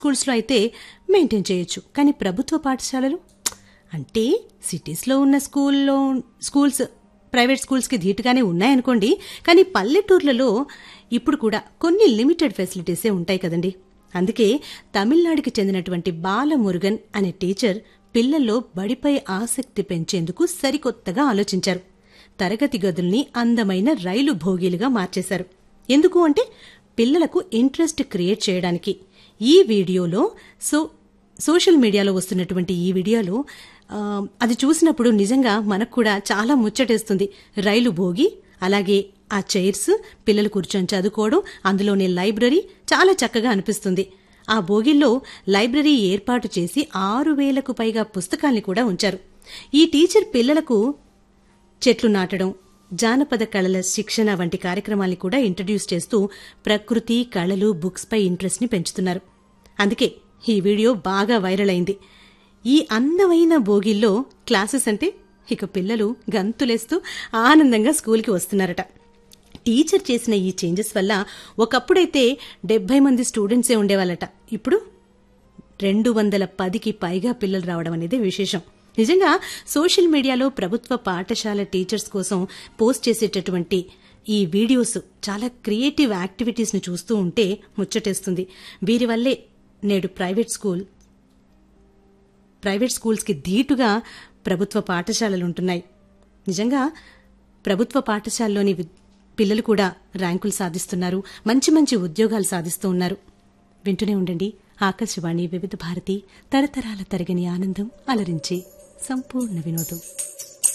స్కూల్స్లో అయితే మెయింటైన్ చేయొచ్చు కానీ ప్రభుత్వ పాఠశాలలు అంటే సిటీస్లో ఉన్న స్కూల్లో స్కూల్స్ ప్రైవేట్ స్కూల్స్కి ధీటుగానే ఉన్నాయనుకోండి కానీ పల్లెటూర్లలో ఇప్పుడు కూడా కొన్ని లిమిటెడ్ ఫెసిలిటీసే ఉంటాయి కదండి అందుకే తమిళనాడుకి చెందినటువంటి బాలమురుగన్ అనే టీచర్ పిల్లల్లో బడిపై ఆసక్తి పెంచేందుకు సరికొత్తగా ఆలోచించారు తరగతి గదుల్ని అందమైన రైలు భోగీలుగా మార్చేశారు ఎందుకు అంటే పిల్లలకు ఇంట్రెస్ట్ క్రియేట్ చేయడానికి ఈ వీడియోలో సో సోషల్ మీడియాలో వస్తున్నటువంటి ఈ వీడియోలో ఆ, అది చూసినప్పుడు నిజంగా మనకు కూడా చాలా ముచ్చటేస్తుంది రైలు భోగి అలాగే ఆ చైర్స్ పిల్లలు కూర్చొని చదువుకోవడం అందులోనే లైబ్రరీ చాలా చక్కగా అనిపిస్తుంది ఆ భోగిల్లో లైబ్రరీ ఏర్పాటు చేసి ఆరు వేలకు పైగా పుస్తకాల్ని కూడా ఉంచారు ఈ టీచర్ పిల్లలకు చెట్లు నాటడం జానపద కళల శిక్షణ వంటి కార్యక్రమాల్ని కూడా ఇంట్రడ్యూస్ చేస్తూ ప్రకృతి కళలు బుక్స్ పై ఇంట్రెస్ట్ ని పెంచుతున్నారు అందుకే ఈ వీడియో బాగా వైరల్ అయింది ఈ అందమైన భోగిల్లో క్లాసెస్ అంటే ఇక పిల్లలు గంతులేస్తూ ఆనందంగా స్కూల్కి వస్తున్నారట టీచర్ చేసిన ఈ చేంజెస్ వల్ల ఒకప్పుడైతే డెబ్బై మంది స్టూడెంట్సే ఉండేవాళ్ళట ఇప్పుడు రెండు వందల పదికి పైగా పిల్లలు రావడం అనేది విశేషం నిజంగా సోషల్ మీడియాలో ప్రభుత్వ పాఠశాల టీచర్స్ కోసం పోస్ట్ చేసేటటువంటి ఈ వీడియోస్ చాలా క్రియేటివ్ యాక్టివిటీస్ ని చూస్తూ ఉంటే ముచ్చటేస్తుంది వీరి వల్లే నేడు ప్రైవేట్ స్కూల్ ప్రైవేట్ స్కూల్స్కి ధీటుగా ప్రభుత్వ పాఠశాలలు ఉంటున్నాయి నిజంగా ప్రభుత్వ పాఠశాలలోని వి- పిల్లలు కూడా ర్యాంకులు సాధిస్తున్నారు మంచి మంచి ఉద్యోగాలు సాధిస్తూ ఉన్నారు వింటూనే ఉండండి ఆకాశవాణి వివిధ భారతి తరతరాల తరగని ఆనందం అలరించే సంపూర్ణ వినోదం